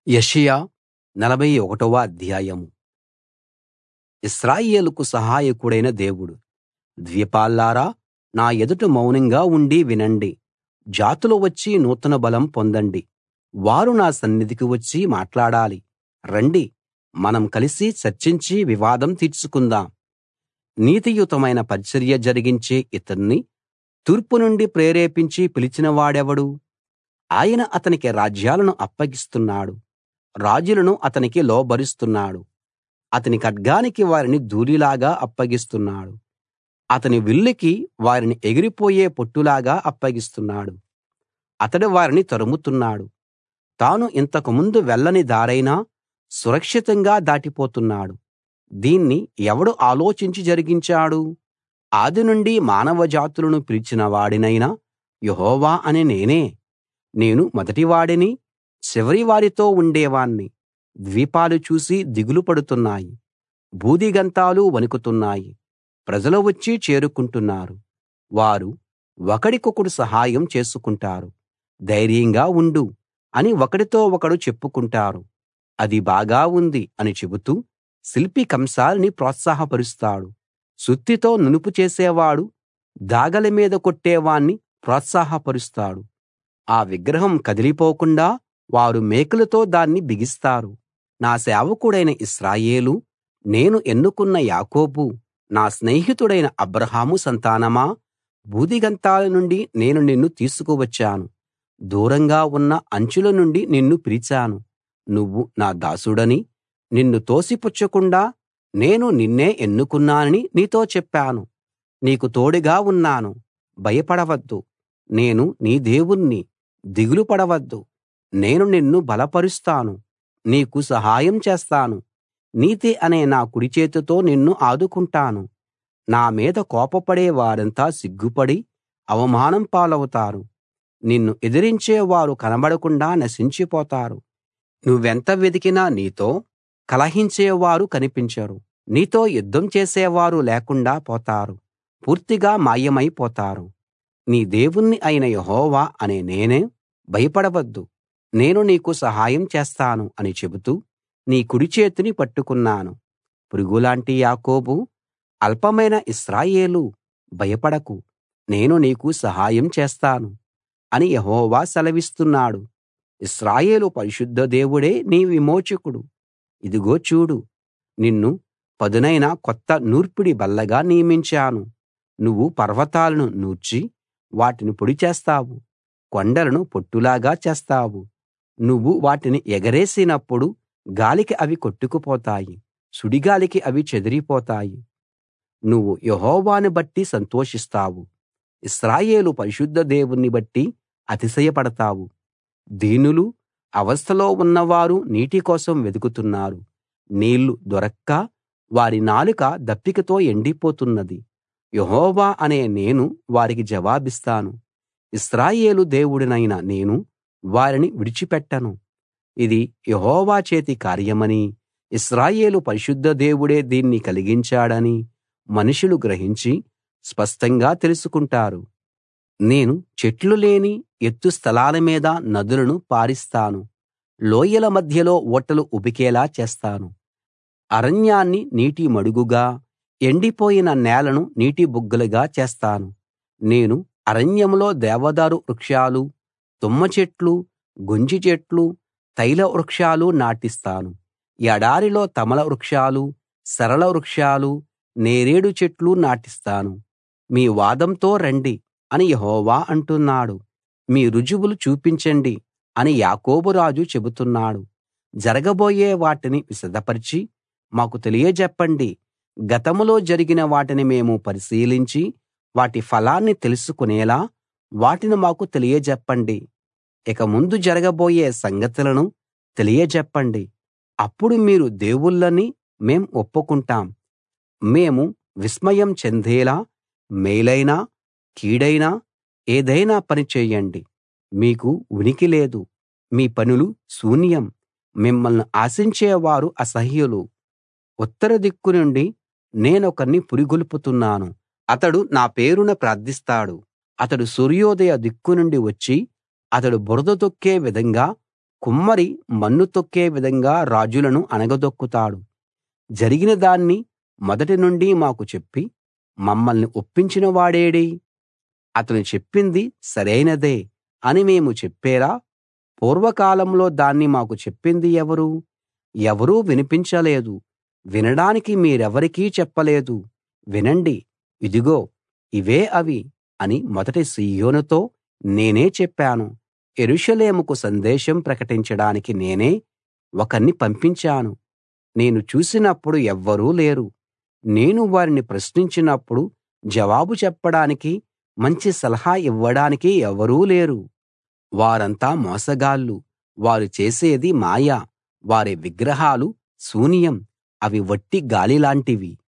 యెషయా నలభై ఒకటవ అధ్యాయం ఇశ్రాయేలుకు సహాయకుడైన దేవుడు ద్వీపాల్లారా నా ఎదుట మౌనంగా ఉండి వినండి జాతులు వచ్చి నూతన బలం పొందండి వారు నా సన్నిధికి వచ్చి మాట్లాడాలి రండి మనం కలిసి చర్చించి వివాదం తీర్చుకుందాం నీతియుతమైన పరిచర్య జరిగించే ఇతన్ని తూర్పు నుండి ప్రేరేపించి పిలిచిన వాడెవడు ఆయన అతనికి రాజ్యాలను అప్పగిస్తున్నాడు రాజులను అతనికి లోబరుస్తున్నాడు అతని ఖడ్గానికి వారిని ధూళిలాగా అప్పగిస్తున్నాడు అతని విల్లుకి వారిని ఎగిరిపోయే పొట్టులాగా అప్పగిస్తున్నాడు అతడు వారిని తరుముతున్నాడు తాను ఇంతకు ముందు వెళ్ళని దారైనా సురక్షితంగా దాటిపోతున్నాడు దీన్ని ఎవడు ఆలోచించి జరిగించాడు ఆదినుండి మానవ జాతులను పిలిచిన వాడినైన యెహోవా అనే నేనే నేను మొదటివాడిని చివరి వారితో ఉండేవాణ్ణి ద్వీపాలు చూసి దిగులు పడుతున్నాయి భూదిగంతాలు వణుకుతున్నాయి ప్రజలు వచ్చి చేరుకుంటున్నారు వారు ఒకడికొకడు సహాయం చేసుకుంటారు ధైర్యంగా ఉండు అని ఒకడితో ఒకడు చెప్పుకుంటారు అది బాగా ఉంది అని చెబుతూ శిల్పి కంసాలిని ప్రోత్సాహపరుస్తాడు సుత్తితో నునుపు చేసేవాడు దాగలి మీద కొట్టేవాణ్ణి ప్రోత్సాహపరుస్తాడు ఆ విగ్రహం కదిలిపోకుండా వారు మేకులతో దాన్ని బిగిస్తారు నా సేవకుడైన ఇశ్రాయేలూ నేను ఎన్నుకున్న యాకోబూ నా స్నేహితుడైన అబ్రాహాము సంతానమా భూదిగంతాల నుండి నేను నిన్ను తీసుకువచ్చాను దూరంగా ఉన్న అంచుల నుండి నిన్ను పిలిచాను నువ్వు నా దాసుడని నిన్ను తోసిపుచ్చకుండా నేను నిన్నే ఎన్నుకున్నానని నీతో చెప్పాను నీకు తోడుగా ఉన్నాను భయపడవద్దు నేను నీ దేవుణ్ణి దిగులు పడవద్దు నేను నిన్ను బలపరుస్తాను నీకు సహాయం చేస్తాను నీతి అనే నా కుడి చేతితో నిన్ను ఆదుకుంటాను నా మీద కోపపడే వారంతా సిగ్గుపడి అవమానం పాలవుతారు నిన్ను ఎదిరించే వారు కనబడకుండా నశించిపోతారు నువ్వెంత వెదికినా నీతో కలహించేవారు కనిపించరు నీతో యుద్ధం చేసేవారు లేకుండా పోతారు పూర్తిగా మాయమైపోతారు నీ దేవుణ్ణి అయిన యెహోవా అనే నేనే భయపడవద్దు నేను నీకు సహాయం చేస్తాను అని చెబుతూ నీ కుడి చేతిని పట్టుకున్నాను పురుగులాంటి యాకోబూ అల్పమైన ఇశ్రాయేలూ భయపడకు నేను నీకు సహాయం చేస్తాను అని యెహోవా సెలవిస్తున్నాడు ఇశ్రాయేలు పరిశుద్ధ దేవుడే నీ విమోచకుడు ఇదిగో చూడు నిన్ను పదునైన కొత్త నూర్పిడి బల్లగా నియమించాను నువ్వు పర్వతాలను నూర్చి వాటిని పొడి చేస్తావు కొండలను పొట్టులాగా చేస్తావు నువ్వు వాటిని ఎగరేసినప్పుడు గాలికి అవి కొట్టుకుపోతాయి సుడిగాలికి అవి చెదిరిపోతాయి నువ్వు యెహోవాను బట్టి సంతోషిస్తావు ఇశ్రాయేలు పరిశుద్ధ దేవుణ్ణి బట్టి అతిశయపడతావు దీనులు అవస్థలో ఉన్నవారు నీటి కోసం వెదుకుతున్నారు నీళ్లు దొరక్క వారి నాలుక దప్పికతో ఎండిపోతున్నది యెహోవా అనే నేను వారికి జవాబిస్తాను ఇశ్రాయేలు దేవుడినైన నేను వారిని విడిచిపెట్టను ఇది యెహోవా చేతి కార్యమని ఇశ్రాయేలు పరిశుద్ధ దేవుడే దీన్ని కలిగించాడని మనుషులు గ్రహించి స్పష్టంగా తెలుసుకుంటారు నేను చెట్లు లేని ఎత్తు స్థలాల మీద నదులను పారిస్తాను లోయల మధ్యలో ఊటలు ఉబికేలా చేస్తాను అరణ్యాన్ని నీటి మడుగుగా ఎండిపోయిన నేలను నీటి బుగ్గలుగా చేస్తాను నేను అరణ్యంలో దేవదారు వృక్షాలు తుమ్మ చెట్లు గొంజి చెట్లు తైల వృక్షాలు నాటిస్తాను ఎడారిలో తమల వృక్షాలు సరళ వృక్షాలు నేరేడు చెట్లు నాటిస్తాను మీ వాదంతో రండి అని యెహోవా అంటున్నాడు మీ రుజువులు చూపించండి అని యాకోబు రాజు చెబుతున్నాడు జరగబోయే వాటిని విశదపరిచి మాకు తెలియజెప్పండి గతంలో జరిగిన వాటిని మేము పరిశీలించి వాటి ఫలాన్ని తెలుసుకునేలా వాటిని మాకు తెలియజెప్పండి ఇక ముందు జరగబోయే సంగతులను తెలియజెప్పండి అప్పుడు మీరు దేవుళ్ళని మేం ఒప్పుకుంటాం మేము విస్మయం చెందేలా మేలైనా కీడైనా ఏదైనా పని చేయండి మీకు ఉనికి లేదు మీ పనులు శూన్యం మిమ్మల్ని ఆశించేవారు అసహ్యులు ఉత్తర దిక్కు నుండి నేనొకణ్ణి పురిగొల్పుతున్నాను అతడు నా పేరున ప్రార్థిస్తాడు అతడు సూర్యోదయ దిక్కు నుండి వచ్చి అతడు బురద తొక్కే విధంగా కుమ్మరి మన్ను తొక్కే విధంగా రాజులను అణగదొక్కుతాడు జరిగిన దాన్ని మొదటి నుండి మాకు చెప్పి మమ్మల్ని ఒప్పించిన వాడేడి అతను చెప్పింది సరైనదే అని మేము చెప్పేలా పూర్వకాలంలో దాన్ని మాకు చెప్పింది ఎవరు ఎవరూ వినిపించలేదు వినడానికి మీరెవరికీ చెప్పలేదు వినండి ఇదిగో ఇవే అవి అని మొదట సీయోనుతో నేనే చెప్పాను యెరూషలేముకు సందేశం ప్రకటించడానికి నేనే ఒకణ్ణి పంపించాను నేను చూసినప్పుడు ఎవ్వరూ లేరు నేను వారిని ప్రశ్నించినప్పుడు జవాబు చెప్పడానికి మంచి సలహా ఇవ్వడానికి ఎవరూ లేరు వారంతా మోసగాళ్ళు వారు చేసేది మాయ వారి విగ్రహాలు శూన్యం అవి వట్టి గాలిలాంటివి